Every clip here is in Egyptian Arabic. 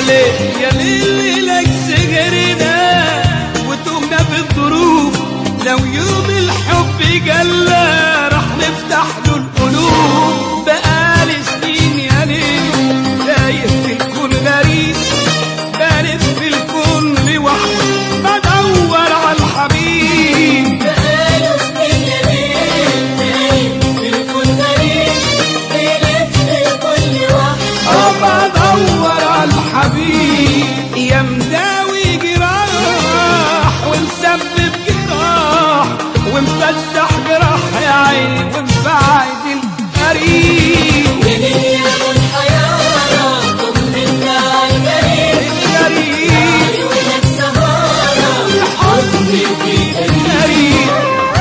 ليه يا ليل لك سهرنا وتوهنا في الظروف لو يوم الحب جلا راح نفتح له القلوب بقالي سنين يا ليل تايه في الكون غريب بلف في الكون لوحدي بدور على الحبيب بقاله سنين يا ليل نايم في الكون غريب بيلف الكل وحده أما أدور على الحبيب يا مداوي جراح ومسبب جراح ومفتح جراح يا عيني ومبعد القريب منين يا ابو الحيارى طمنا على الغريب القريب عيونك سهارة الحزن في القريب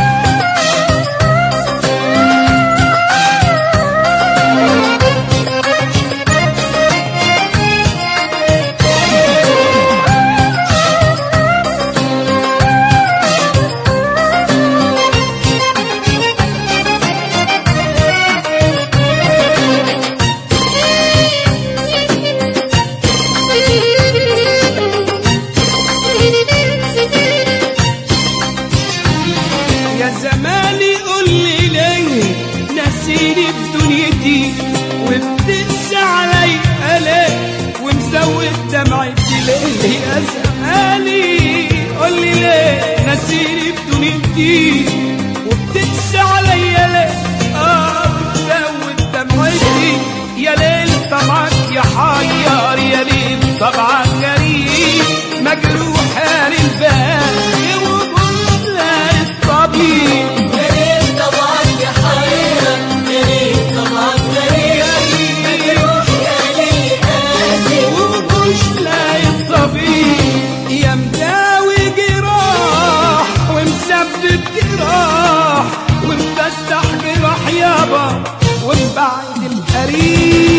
يا زماني قول لي ليه نسيني في دنيتي وبتنسى علي ليه ومزود دمعتي ليه يا زماني قول لي ليه نسيني في دنيتي وبتنسى علي ليه اه ومزود دمعتي يا ليل طبعك يا حيار يا ليل طبعك غريب مجروح يا للبال وقول لا الطبيب غريب طبعا يا حيرة غريب طبعا غريب مجروح يا ليل قاسي ومش لاقي الطبيب يا مداوي جراح ومسبب جراح ومفتح جراح يابا ومبعد القريب